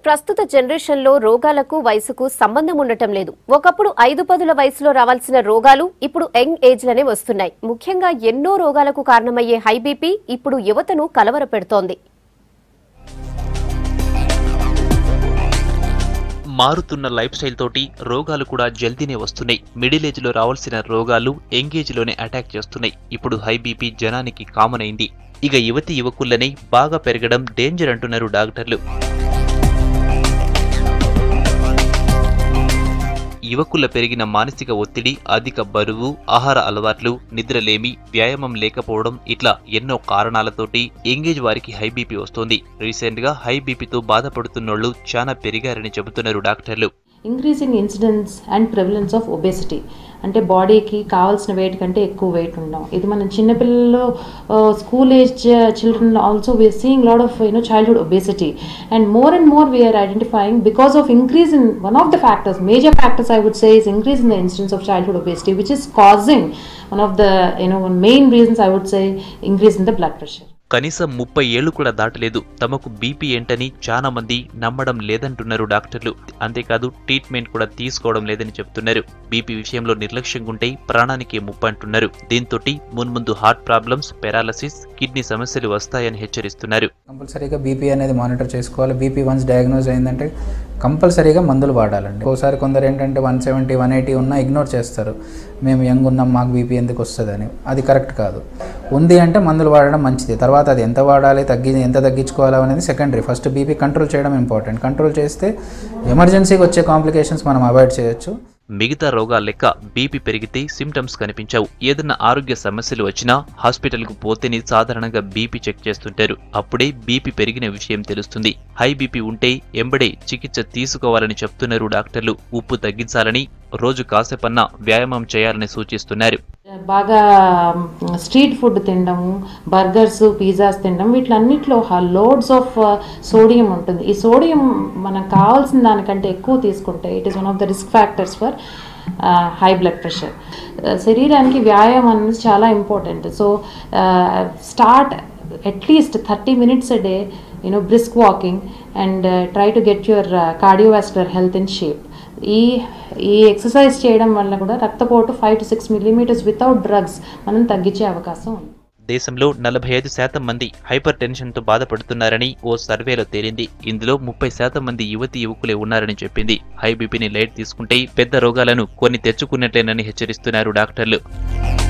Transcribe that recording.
ప్రస్తుత జనరేషన్లో రోగాలకు వయసుకు సంబంధం ఉండటం లేదు ఒకప్పుడు ఐదు పదుల వయసులో రావాల్సిన రోగాలు ఇప్పుడు యంగ్ ఏజ్లనే వస్తున్నాయి ముఖ్యంగా ఎన్నో రోగాలకు కారణమయ్యే హై బీపీ ఇప్పుడు యువతను కలవరపెడుతోంది మారుతున్న లైఫ్ స్టైల్ తోటి రోగాలు కూడా జల్దీనే వస్తున్నాయి మిడిల్ ఏజ్ లో రావాల్సిన రోగాలు యంగేజ్ లోనే అటాక్ చేస్తున్నాయి ఇప్పుడు హై బీపీ జనానికి కామన్ అయింది ఇక యువతి యువకులనే బాగా పెరగడం డేంజర్ అంటున్నారు డాక్టర్లు యువకుల పెరిగిన మానసిక ఒత్తిడి అధిక బరువు ఆహార అలవాట్లు నిద్రలేమి వ్యాయామం లేకపోవడం ఇట్లా ఎన్నో కారణాలతోటి ఎంగేజ్ వారికి హై బీపీ వస్తోంది రీసెంట్ గా హై బీపీతో బాధపడుతున్నోళ్లు చాలా పెరిగారని చెబుతున్నారు డాక్టర్లు increasing incidence and prevalence of obesity అంటే బాడీకి కావాల్సిన వెయిట్ కంటే ఎక్కువ వెయిట్ ఉండడం ఇది మనం చిన్నపిల్లలు school age children also we're seeing lot of you know childhood obesity and more and more we're identifying because of increase in one of the factors major factors I would say is increase in the incidence of childhood obesity which is causing one of the you know main reasons I would say increase in the blood pressure కనీసం ముప్పై ఏళ్లు కూడా దాటలేదు తమకు BP ఏంటని చాలా మంది నమ్మడం లేదంటున్నారు డాక్టర్లు అంతేకాదు ట్రీట్మెంట్ కూడా తీసుకోవడం లేదని చెప్తున్నారు బీపీ విషయంలో నిర్లక్ష్యంగా ఉంటే ప్రాణానికి ముప్పు అంటున్నారు దీంతో మున్ముందు హార్ట్ ప్రాబ్లమ్స్ పెరాలసిస్ కిడ్నీ సమస్యలు వస్తాయని హెచ్చరిస్తున్నారు కంపల్సరీగా బీపీ అనేది మానిటర్ చేసుకోవాలి బీపీ వన్స్ డయాగ్నోజ్ అయిందంటే కంపల్సరీగా మందులు వాడాలండి ఒకసారి కొందరు ఏంటంటే వన్ సెవెంటీ వన్ ఎయిటీ ఉన్నా ఇగ్నోర్ చేస్తారు మేము యంగ్ ఉన్నాం మాకు బీపీ ఎందుకు వస్తుందని అది కరెక్ట్ కాదు ఉంది అంటే మందులు వాడడం మంచిది తర్వాత అది ఎంత వాడాలి తగ్గి ఎంత తగ్గించుకోవాలి అనేది సెకండరీ ఫస్ట్ బీపీ కంట్రోల్ చేయడం ఇంపార్టెంట్ కంట్రోల్ చేస్తే ఎమర్జెన్సీకి వచ్చే కాంప్లికేషన్స్ మనం అవాయిడ్ చేయొచ్చు మిగతా రోగాల లెక్క బీపీ పెరిగితే సిమ్టమ్స్ కనిపించవు ఏదన్నా ఆరోగ్య సమస్యలు వచ్చినా హాస్పిటల్కు పోతేనే సాధారణంగా బీపీ చెక్ చేస్తుంటారు అప్పుడే బీపీ పెరిగిన విషయం తెలుస్తుంది హై బీపీ ఉంటే ఎంబడే చికిత్స తీసుకోవాలని చెప్తున్నారు డాక్టర్లు ఉప్పు తగ్గించాలని రోజు కాసేపన్నా వ్యాయామం చేయాలని సూచిస్తున్నారు బాగా స్ట్రీట్ ఫుడ్ తినడము బర్గర్స్ పిజ్జాస్ తినడం వీటిలన్నిటిలో లోడ్స్ ఆఫ్ సోడియం ఉంటుంది ఈ సోడియం మనకు కావాల్సిన దానికంటే ఎక్కువ తీసుకుంటే it is one of the risk factors for high blood pressure శరీరానికి వ్యాయామం అనేది చాలా important so start at least thirty minutes a day you know brisk walking and try to get your cardiovascular health in shape ఈ ఈ exercise చేయడం వల్ల కూడా రక్తపోటు five to six millimetres without drugs మనం తగ్గించే అవకాశం ఉంది దేశంలో నలభై ఐదు శాతం మంది హైపర్ టెన్షన్తో బాధపడుతున్నారని ఓ సర్వేలో తేలింది ఇందులో ముప్పై శాతం మంది యువతి యువకులే ఉన్నారని చెప్పింది హై బీపీని లైట్ తీసుకుంటే పెద్ద రోగాలను కొన్ని తెచ్చుకున్నట్లేనని హెచ్చరిస్తున్నారు డాక్టర్లు